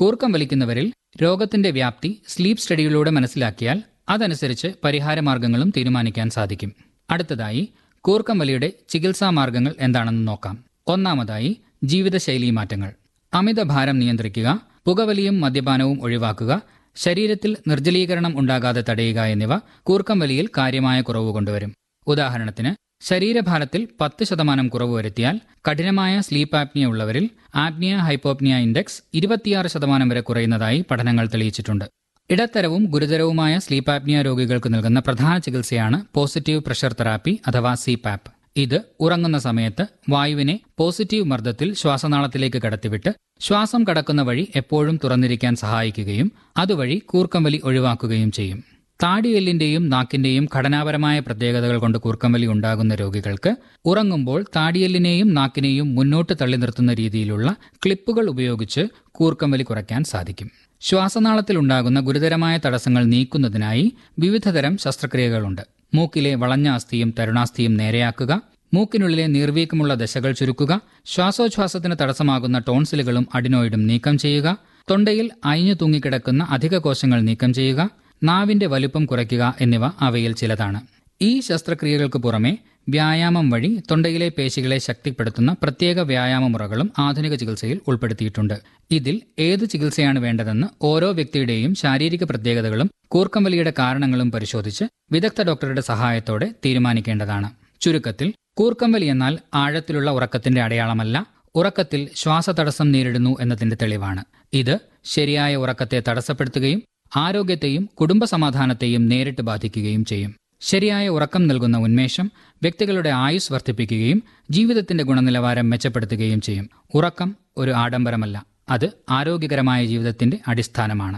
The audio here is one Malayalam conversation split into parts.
കൂർക്കം വലിക്കുന്നവരിൽ രോഗത്തിന്റെ വ്യാപ്തി സ്ലീപ്പ് സ്റ്റഡിയിലൂടെ മനസ്സിലാക്കിയാൽ അതനുസരിച്ച് പരിഹാരമാർഗങ്ങളും തീരുമാനിക്കാൻ സാധിക്കും അടുത്തതായി കൂർക്കം വലിയുടെ ചികിത്സാ മാർഗങ്ങൾ എന്താണെന്ന് നോക്കാം ഒന്നാമതായി ജീവിതശൈലീ മാറ്റങ്ങൾ അമിതഭാരം നിയന്ത്രിക്കുക പുകവലിയും മദ്യപാനവും ഒഴിവാക്കുക ശരീരത്തിൽ നിർജ്ജലീകരണം ഉണ്ടാകാതെ തടയുക എന്നിവ കൂർക്കം വലിയിൽ കാര്യമായ കുറവ് കൊണ്ടുവരും ഉദാഹരണത്തിന് ശരീരഭാരത്തിൽ പത്ത് ശതമാനം കുറവ് വരുത്തിയാൽ കഠിനമായ സ്ലീപ്പ് ആപ്നിയ ഉള്ളവരിൽ ആപ്നിയ ഹൈപ്പോപ്നിയ ഇൻഡെക്സ് ഇരുപത്തിയാറ് ശതമാനം വരെ കുറയുന്നതായി പഠനങ്ങൾ തെളിയിച്ചിട്ടുണ്ട് ഇടത്തരവും ഗുരുതരവുമായ സ്ലീപ്പ് ആപ്നിയ രോഗികൾക്ക് നൽകുന്ന പ്രധാന ചികിത്സയാണ് പോസിറ്റീവ് പ്രഷർ തെറാപ്പി അഥവാ സിപാപ്പ് ഇത് ഉറങ്ങുന്ന സമയത്ത് വായുവിനെ പോസിറ്റീവ് മർദ്ദത്തിൽ ശ്വാസനാളത്തിലേക്ക് കടത്തിവിട്ട് ശ്വാസം കടക്കുന്ന വഴി എപ്പോഴും തുറന്നിരിക്കാൻ സഹായിക്കുകയും അതുവഴി കൂർക്കംവലി ഒഴിവാക്കുകയും ചെയ്യും താടിയെല്ലിന്റെയും നാക്കിന്റെയും ഘടനാപരമായ പ്രത്യേകതകൾ കൊണ്ട് കൂർക്കംവലി ഉണ്ടാകുന്ന രോഗികൾക്ക് ഉറങ്ങുമ്പോൾ താടിയെല്ലിനെയും നാക്കിനെയും മുന്നോട്ട് തള്ളി നിർത്തുന്ന രീതിയിലുള്ള ക്ലിപ്പുകൾ ഉപയോഗിച്ച് കൂർക്കംവലി കുറയ്ക്കാൻ സാധിക്കും ശ്വാസനാളത്തിൽ ഉണ്ടാകുന്ന ഗുരുതരമായ തടസ്സങ്ങൾ നീക്കുന്നതിനായി വിവിധതരം ശസ്ത്രക്രിയകളുണ്ട് മൂക്കിലെ വളഞ്ഞ അസ്ഥിയും തരുണാസ്ഥിയും നേരെയാക്കുക മൂക്കിനുള്ളിലെ നീർവീക്കമുള്ള ദശകൾ ചുരുക്കുക ശ്വാസോച്ഛ്വാസത്തിന് തടസ്സമാകുന്ന ടോൺസിലുകളും അഡിനോയിഡും നീക്കം ചെയ്യുക തൊണ്ടയിൽ അയഞ്ഞു തൂങ്ങിക്കിടക്കുന്ന അധിക കോശങ്ങൾ നീക്കം ചെയ്യുക നാവിന്റെ വലുപ്പം കുറയ്ക്കുക എന്നിവ അവയിൽ ചിലതാണ് ഈ ശസ്ത്രക്രിയകൾക്ക് പുറമെ വ്യായാമം വഴി തൊണ്ടയിലെ പേശികളെ ശക്തിപ്പെടുത്തുന്ന പ്രത്യേക വ്യായാമ മുറകളും ആധുനിക ചികിത്സയിൽ ഉൾപ്പെടുത്തിയിട്ടുണ്ട് ഇതിൽ ഏത് ചികിത്സയാണ് വേണ്ടതെന്ന് ഓരോ വ്യക്തിയുടെയും ശാരീരിക പ്രത്യേകതകളും കൂർക്കംവലിയുടെ കാരണങ്ങളും പരിശോധിച്ച് വിദഗ്ധ ഡോക്ടറുടെ സഹായത്തോടെ തീരുമാനിക്കേണ്ടതാണ് ചുരുക്കത്തിൽ കൂർക്കംവലി എന്നാൽ ആഴത്തിലുള്ള ഉറക്കത്തിന്റെ അടയാളമല്ല ഉറക്കത്തിൽ ശ്വാസതടസ്സം നേരിടുന്നു എന്നതിന്റെ തെളിവാണ് ഇത് ശരിയായ ഉറക്കത്തെ തടസ്സപ്പെടുത്തുകയും ആരോഗ്യത്തെയും കുടുംബ സമാധാനത്തെയും നേരിട്ട് ബാധിക്കുകയും ചെയ്യും ശരിയായ ഉറക്കം നൽകുന്ന ഉന്മേഷം വ്യക്തികളുടെ ആയുസ് വർദ്ധിപ്പിക്കുകയും ജീവിതത്തിന്റെ ഗുണനിലവാരം മെച്ചപ്പെടുത്തുകയും ചെയ്യും ഉറക്കം ഒരു ആഡംബരമല്ല അത് ആരോഗ്യകരമായ ജീവിതത്തിന്റെ അടിസ്ഥാനമാണ്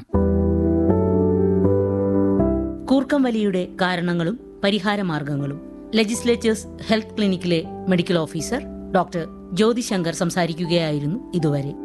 കൂർക്കം വലിയുടെ കാരണങ്ങളും പരിഹാരമാർഗങ്ങളും ലെജിസ്ലേറ്റേഴ്സ് ഹെൽത്ത് ക്ലിനിക്കിലെ medical officer doctor Jyothi Shankar സംസാരിക്കുകയായിരുന്നു ഇതുവരെ